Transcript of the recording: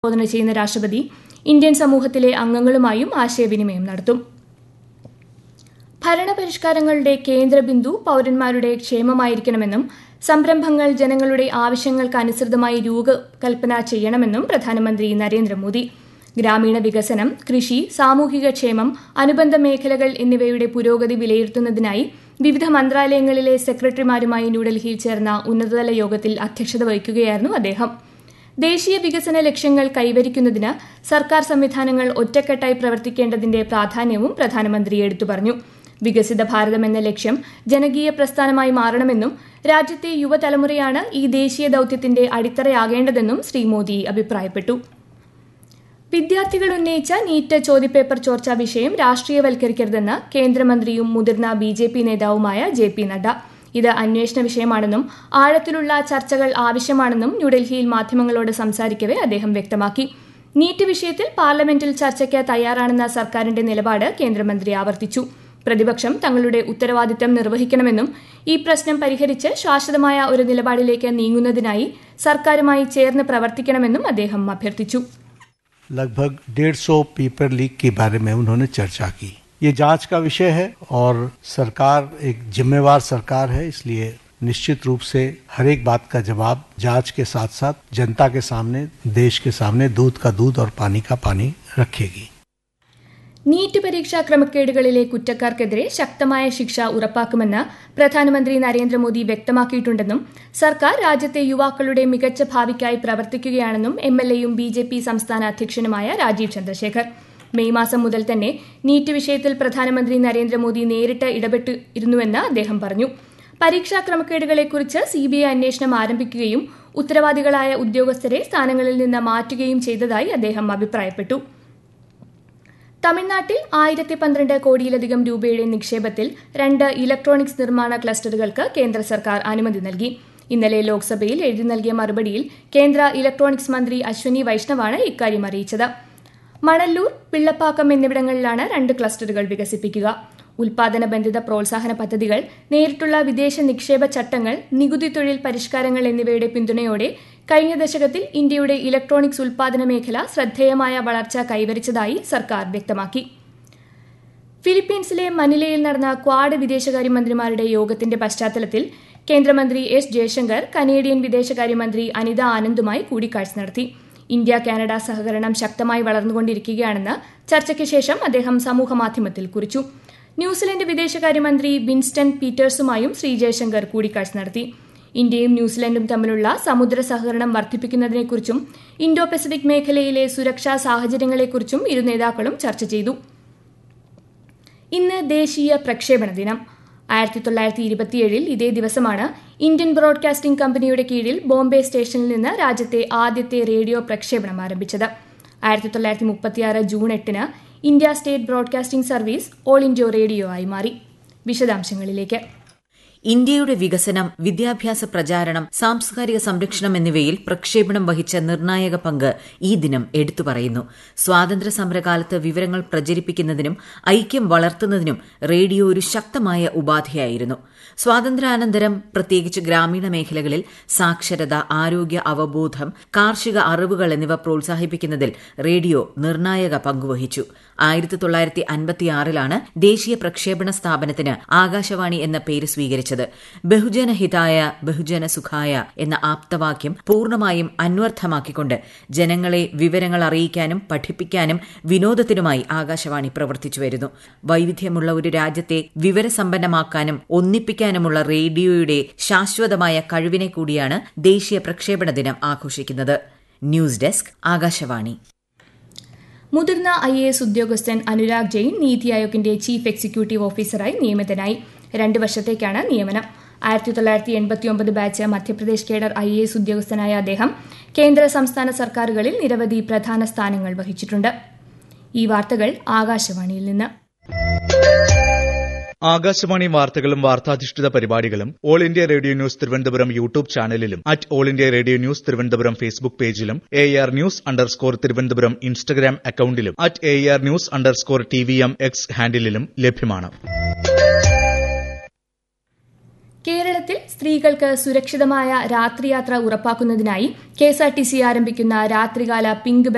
അഭിസംബോധന ചെയ്യുന്ന രാഷ്ട്രപതി ഇന്ത്യൻ സമൂഹത്തിലെ അംഗങ്ങളുമായും ആശയവിനിമയം നടത്തും ഭരണപരിഷ്കാരങ്ങളുടെ കേന്ദ്രബിന്ദു പൌരന്മാരുടെ ക്ഷേമമായിരിക്കണമെന്നും സംരംഭങ്ങൾ ജനങ്ങളുടെ ആവശ്യങ്ങൾക്ക് അനുസൃതമായി രൂപകൽപ്പന ചെയ്യണമെന്നും പ്രധാനമന്ത്രി നരേന്ദ്രമോദി ഗ്രാമീണ വികസനം കൃഷി സാമൂഹിക ക്ഷേമം അനുബന്ധ മേഖലകൾ എന്നിവയുടെ പുരോഗതി വിലയിരുത്തുന്നതിനായി വിവിധ മന്ത്രാലയങ്ങളിലെ സെക്രട്ടറിമാരുമായി ന്യൂഡൽഹിയിൽ ചേർന്ന ഉന്നതതല യോഗത്തിൽ അധ്യക്ഷത വഹിക്കുകയായിരുന്നു അദ്ദേഹം ദേശീയ വികസന ലക്ഷ്യങ്ങൾ കൈവരിക്കുന്നതിന് സർക്കാർ സംവിധാനങ്ങൾ ഒറ്റക്കെട്ടായി പ്രവർത്തിക്കേണ്ടതിന്റെ പ്രാധാന്യവും പ്രധാനമന്ത്രി എടുത്തു പറഞ്ഞു വികസിത ഭാരതം എന്ന ലക്ഷ്യം ജനകീയ പ്രസ്ഥാനമായി മാറണമെന്നും രാജ്യത്തെ യുവതലമുറയാണ് ഈ ദേശീയ ദൌത്യത്തിന്റെ അടിത്തറയാകേണ്ടതെന്നും ശ്രീ മോദി അഭിപ്രായപ്പെട്ടു വിദ്യാർത്ഥികൾ ഉന്നയിച്ച നീറ്റ് ചോദ്യപേപ്പർ ചോർച്ചാ വിഷയം രാഷ്ട്രീയവൽക്കരിക്കരുതെന്ന് കേന്ദ്രമന്ത്രിയും മുതിർന്ന ബി ജെ പി നേതാവുമായ ജെ പി നഡ്ഡ ഇത് അന്വേഷണ വിഷയമാണെന്നും ആഴത്തിലുള്ള ചർച്ചകൾ ആവശ്യമാണെന്നും ന്യൂഡൽഹിയിൽ മാധ്യമങ്ങളോട് സംസാരിക്കവെ അദ്ദേഹം വ്യക്തമാക്കി നീറ്റ് വിഷയത്തിൽ പാർലമെന്റിൽ ചർച്ചയ്ക്ക് തയ്യാറാണെന്ന സർക്കാരിന്റെ നിലപാട് കേന്ദ്രമന്ത്രി ആവർത്തിച്ചു പ്രതിപക്ഷം തങ്ങളുടെ ഉത്തരവാദിത്തം നിർവഹിക്കണമെന്നും ഈ പ്രശ്നം പരിഹരിച്ച് ശാശ്വതമായ ഒരു നിലപാടിലേക്ക് നീങ്ങുന്നതിനായി സർക്കാരുമായി ചേർന്ന് പ്രവർത്തിക്കണമെന്നും അദ്ദേഹം അഭ്യർത്ഥിച്ചു लगभग डेढ़ सौ पेपर लीक के बारे में उन्होंने चर्चा की ये जांच का विषय है और सरकार एक जिम्मेवार सरकार है इसलिए निश्चित रूप से हर एक बात का जवाब जांच के साथ साथ जनता के सामने देश के सामने दूध का दूध और पानी का पानी रखेगी നീറ്റ് പരീക്ഷാ ക്രമക്കേടുകളിലെ കുറ്റക്കാർക്കെതിരെ ശക്തമായ ശിക്ഷ ഉറപ്പാക്കുമെന്ന് പ്രധാനമന്ത്രി നരേന്ദ്രമോദി വ്യക്തമാക്കിയിട്ടുണ്ടെന്നും സർക്കാർ രാജ്യത്തെ യുവാക്കളുടെ മികച്ച ഭാവിക്കായി പ്രവർത്തിക്കുകയാണെന്നും എം എൽ എയും ബി ജെ പി സംസ്ഥാന അധ്യക്ഷനുമായ രാജീവ് ചന്ദ്രശേഖർ മെയ് മാസം മുതൽ തന്നെ നീറ്റ് വിഷയത്തിൽ പ്രധാനമന്ത്രി നരേന്ദ്രമോദി നേരിട്ട് ഇടപെട്ടിരുന്നുവെന്ന് അദ്ദേഹം പറഞ്ഞു പരീക്ഷാ ക്രമക്കേടുകളെക്കുറിച്ച് സിബിഐ അന്വേഷണം ആരംഭിക്കുകയും ഉത്തരവാദികളായ ഉദ്യോഗസ്ഥരെ സ്ഥാനങ്ങളിൽ നിന്ന് മാറ്റുകയും ചെയ്തതായി അദ്ദേഹം അഭിപ്രായപ്പെട്ടു തമിഴ്നാട്ടിൽ ആയിരത്തി പന്ത്രണ്ട് കോടിയിലധികം രൂപയുടെ നിക്ഷേപത്തിൽ രണ്ട് ഇലക്ട്രോണിക്സ് നിർമ്മാണ ക്ലസ്റ്ററുകൾക്ക് കേന്ദ്ര സർക്കാർ അനുമതി നൽകി ഇന്നലെ ലോക്സഭയിൽ എഴുതി നൽകിയ മറുപടിയിൽ കേന്ദ്ര ഇലക്ട്രോണിക്സ് മന്ത്രി അശ്വനി വൈഷ്ണവാണ് ഇക്കാര്യം അറിയിച്ചത് മണല്ലൂർ പിള്ളപ്പാക്കം എന്നിവിടങ്ങളിലാണ് രണ്ട് ക്ലസ്റ്ററുകൾ വികസിപ്പിക്കുക ഉൽപാദന ബന്ധിത പ്രോത്സാഹന പദ്ധതികൾ നേരിട്ടുള്ള വിദേശ നിക്ഷേപ ചട്ടങ്ങൾ നികുതി തൊഴിൽ പരിഷ്കാരങ്ങൾ എന്നിവയുടെ പിന്തുണയോടെ കഴിഞ്ഞ ദശകത്തിൽ ഇന്ത്യയുടെ ഇലക്ട്രോണിക്സ് ഉൽപാദന മേഖല ശ്രദ്ധേയമായ വളർച്ച കൈവരിച്ചതായി സർക്കാർ വ്യക്തമാക്കി ഫിലിപ്പീൻസിലെ മനിലയിൽ നടന്ന ക്വാഡ് വിദേശകാര്യമന്ത്രിമാരുടെ യോഗത്തിന്റെ പശ്ചാത്തലത്തിൽ കേന്ദ്രമന്ത്രി എസ് ജയശങ്കർ കനേഡിയൻ വിദേശകാര്യമന്ത്രി അനിത ആനന്ദുമായി കൂടിക്കാഴ്ച നടത്തി ഇന്ത്യ കാനഡ സഹകരണം ശക്തമായി വളർന്നുകൊണ്ടിരിക്കുകയാണെന്ന് ചർച്ചയ്ക്ക് ശേഷം അദ്ദേഹം സമൂഹമാധ്യമത്തിൽ കുറിച്ചു ന്യൂസിലൻഡ് വിദേശകാര്യമന്ത്രി വിൻസ്റ്റൺ പീറ്റേഴ്സുമായും ശ്രീ ജയശങ്കർ കൂടിക്കാഴ്ച നടത്തി ഇന്ത്യയും ന്യൂസിലൻഡും തമ്മിലുള്ള സമുദ്ര സഹകരണം വർദ്ധിപ്പിക്കുന്നതിനെക്കുറിച്ചും ഇൻഡോ പസഫിക് മേഖലയിലെ സുരക്ഷാ സാഹചര്യങ്ങളെക്കുറിച്ചും ഇരു നേതാക്കളും ചർച്ച ചെയ്തു ഇന്ന് ദേശീയ പ്രക്ഷേപണ ദിനം ആയിരത്തി തൊള്ളായിരത്തി ഇരുപത്തിയേഴിൽ ഇതേ ദിവസമാണ് ഇന്ത്യൻ ബ്രോഡ്കാസ്റ്റിംഗ് കമ്പനിയുടെ കീഴിൽ ബോംബെ സ്റ്റേഷനിൽ നിന്ന് രാജ്യത്തെ ആദ്യത്തെ റേഡിയോ പ്രക്ഷേപണം ആരംഭിച്ചത് ആയിരത്തി തൊള്ളായിരത്തി മുപ്പത്തിയാറ് ജൂൺ എട്ടിന് India state broadcasting service all India radio ആയി മാറി വിശദാംശങ്ങളിലേക്ക് ഇന്ത്യയുടെ വികസനം വിദ്യാഭ്യാസ പ്രചാരണം സാംസ്കാരിക സംരക്ഷണം എന്നിവയിൽ പ്രക്ഷേപണം വഹിച്ച നിർണായക പങ്ക് ഈ ദിനം എടുത്തു പറയുന്നു സ്വാതന്ത്ര്യ സമരകാലത്ത് വിവരങ്ങൾ പ്രചരിപ്പിക്കുന്നതിനും ഐക്യം വളർത്തുന്നതിനും റേഡിയോ ഒരു ശക്തമായ ഉപാധിയായിരുന്നു സ്വാതന്ത്ര്യാനന്തരം പ്രത്യേകിച്ച് ഗ്രാമീണ മേഖലകളിൽ സാക്ഷരത ആരോഗ്യ അവബോധം കാർഷിക അറിവുകൾ എന്നിവ പ്രോത്സാഹിപ്പിക്കുന്നതിൽ റേഡിയോ നിർണായക പങ്കുവഹിച്ചു ആയിരത്തി തൊള്ളായിരത്തി അൻപത്തിയാറിലാണ് ദേശീയ പ്രക്ഷേപണ സ്ഥാപനത്തിന് ആകാശവാണി എന്ന പേര് സ്വീകരിച്ചത് ബഹുജന ഹിതായ ബഹുജന സുഖായ എന്ന ആപ്തവാക്യം പൂർണ്ണമായും അന്വർത്ഥമാക്കിക്കൊണ്ട് ജനങ്ങളെ വിവരങ്ങൾ അറിയിക്കാനും പഠിപ്പിക്കാനും വിനോദത്തിനുമായി ആകാശവാണി പ്രവർത്തിച്ചു വരുന്നു വൈവിധ്യമുള്ള ഒരു രാജ്യത്തെ വിവരസമ്പന്നമാക്കാനും ഒന്നിപ്പിക്കാനുമുള്ള റേഡിയോയുടെ ശാശ്വതമായ കഴിവിനെ കൂടിയാണ് ദേശീയ പ്രക്ഷേപണ ദിനം ആഘോഷിക്കുന്നത് ന്യൂസ് ഡെസ്ക് ആകാശവാണി മുതിർന്ന ഐ എ എസ് ഉദ്യോഗസ്ഥൻ അനുരാഗ് ജെയിൻ നീതി ആയോഗിന്റെ ചീഫ് എക്സിക്യൂട്ടീവ് ഓഫീസറായി നിയമിതനായി രണ്ട് വർഷത്തേക്കാണ് നിയമനം ആയിരത്തി തൊള്ളായിരത്തി എൺപത്തിയൊമ്പത് batch Madhya Pradesh cadre I A S ഉദ്യോഗസ്ഥനായ അദ്ദേഹം കേന്ദ്ര സംസ്ഥാന സർക്കാരുകളിൽ നിരവധി പ്രധാന സ്ഥാനങ്ങൾ വഹിച്ചിട്ടുണ്ട് ഈ വാർത്തകൾ ആകാശവാണിയിൽ നിന്ന് ആകാശവാണി വാർത്തകളും വാർത്താധിഷ്ഠിത പരിപാടികളും all India radio news Thiruvananthapuram YouTube ചാനലിലും at all India radio news Thiruvananthapuram Facebook പേജിലും A R news underscore Thiruvananthapuram Instagram അക്കൌണ്ടിലും at A R news underscore T V M X ഹാൻഡിലും ലഭ്യമാണ് കേരളത്തിൽ സ്ത്രീകൾക്ക് സുരക്ഷിതമായ രാത്രിയാത്ര ഉറപ്പാക്കുന്നതിനായി കെഎസ്ആർടിസി ആരംഭിക്കുന്ന രാത്രികാല പിങ്ക്